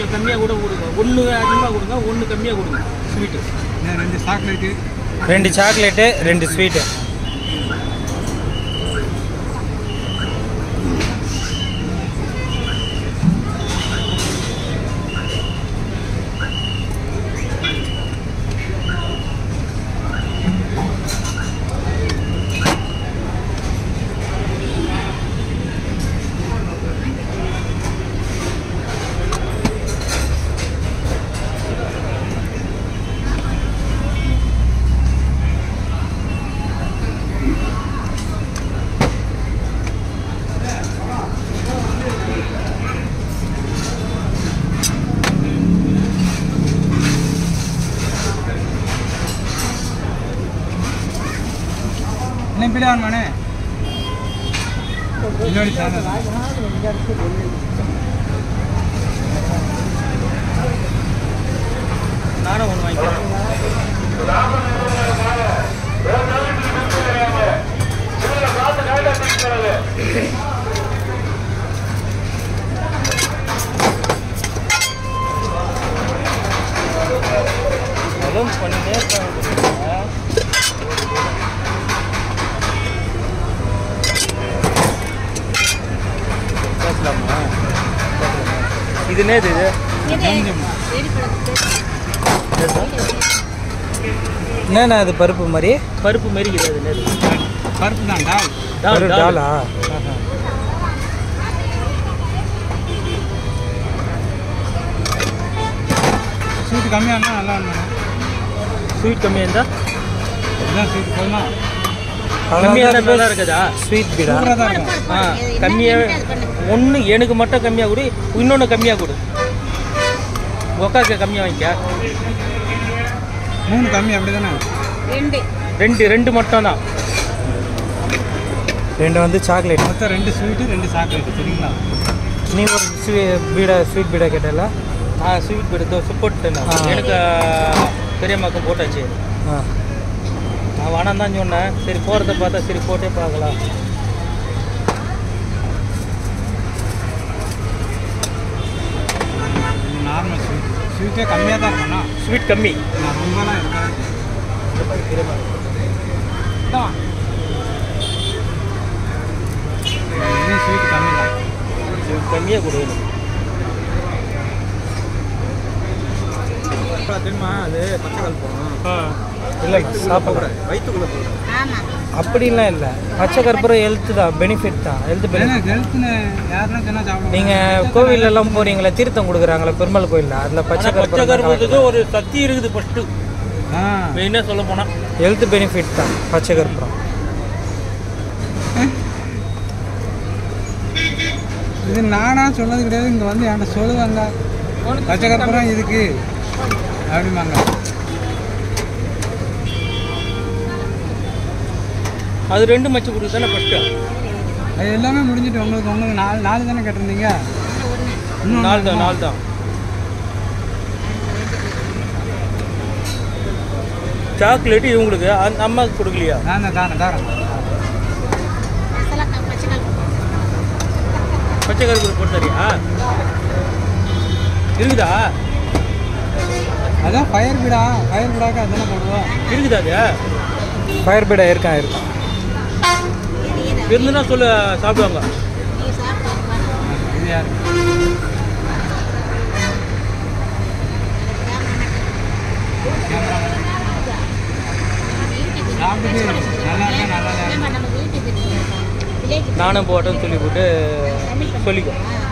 கொஞ்சம் கம்மியாக கூட கொடுங்க ஒன்று அதிகமாக கொடுங்க ஒன்று கம்மியாக கொடுங்க ஸ்வீட்டு இன்னும் ரெண்டு சாக்லேட்டு ரெண்டு சாக்லேட்டு ரெண்டு ஸ்வீட்டு இன்னும் பிடிவான் மனே இன்னொரு சேனல் நானும் ஒன்று வாங்கிக்கிறேன் அதுவும் பண்ணிட்டே இருக்காங்க பேசலாமா இது என்னது இது என்னண்ணா அது பருப்பு மாதிரி பருப்பு மாரி இருக்குது அது என்னது பருப்பு தான் டால் டால், ஒரு டால். டாலா ஸ்வீட் கம்மியாக இருந்தால் நல்லா இருந்தா ஸ்வீட் கம்மியாக இருந்தால் இதுதான் ஸ்வீட் போதுமா கம்மியாக நல்லா இருக்குதா ஸ்வீட் பீடா சூப்பராக தான் இருக்கும் ஆ கம்மியாக ஒன்று எனக்கு மட்டும் கம்மியாக கொடு இன்னொன்று கம்மியாக கொடு உக்காக்கு கம்மியாக வாங்கிக்க மூணு கம்மி அப்படி தானே ரெண்டு ரெண்டு ரெண்டு மட்டும் தான் ரெண்டு வந்து சாக்லேட் மொத்தம் ரெண்டு ஸ்வீட்டு ரெண்டு சாக்லேட்டு சரிங்களா நீ ஒரு ஸ்வீ பீடா ஸ்வீட் பீடா கேட்டல ஆ ஸ்வீட் எடுத்து போட்டுட்டேன் நான். ஆ. எனக்கு பெரியம்மாக்கும் போட்டாச்சு ஆ நான் வேணாம் தான் சொன்னேன் சரி போகிறத பார்த்தா சரி போட்டே பார்க்கலாம் நார்மல் ஸ்வீட் ஸ்வீட்டே கம்மியாக தான் இருக்கும்ண்ணா ஸ்வீட் கம்மி நான் ரொம்பலாம் இருக்காது இன்னும் ஸ்வீட் கம்மி தான் கம்மியாக கொடுக்கணும் தெரியுமா அது பச்சை கல்பம் ஆ இல்லை சாப்பிட்றேன் வயிற்றுக்குள்ளே போகிறேன் ஆமா அப்படிலாம் இல்லை பச்சை கற்பூரம் ஹெல்த்து தான் பெனிஃபிட் தான் ஹெல்த் ஏன்னா பெனிஃபிட் ஹெல்த்னு யாருன்னா சொன்னால் சாப்பிடுவாங்க நீங்கள் கோவிலெல்லாம் போகிறீங்களா தீர்த்தம் கொடுக்குறாங்களே பெருமாள் கோயிலில் அதில் பச்சை ஆனால் பச்சை கற்பூரம் கரும்புக்கு ஒரு சக்தி இருக்குது ஃபஸ்ட்டு ஆ மெயினாக சொல்ல போனால் ஹெல்த் பெனிஃபிட் தான் பச்சை கற்பூரம் இது நானா சொன்னது கிடையாது இங்கே வந்து என்கிட்ட சொல்லுவாங்க பச்சை கற்பூரம் இதுக்கு அப்படிம்பாங்க அது ரெண்டு மச்சு கொடுக்கு தானே ஃபஸ்ட்டு அது எல்லாமே முடிஞ்சிட்டு உங்களுக்கு உங்களுக்கு நாலு நாலு தானே கேட்டிருந்தீங்க இன்னும் நாலு தான் நாலு தான் சாக்லேட் இவங்களுக்கு அந்த அம்மாவுக்கு கொடுக்கலையா நான் தான் தாரேன் தாரேன் மசாலா க- பச்சை கலர் பச்சை கருப்பு போட்டு தரியா இருக்குதா அதான் ஃபயர் பீடா ஃபயர் பீடாக்கு அதுதானே போடுவோம் இருக்குதா அது ஃபயர் பீடா இருக்கான் இருக்கான் இது இது இருந்துன்னா சொல்ல சாப்பிடுவாங்க நீ சாப்பிட்டு இது யார் சாப்பிட்டுட்டு நல்லா இருக்கா நல்லா இல்லையா நம்ம வீட்டுக்கு வில்லேஜ் நானும் போட்டேன்னு சொல்லி போட்டு சொல்லிக்கோ ஆ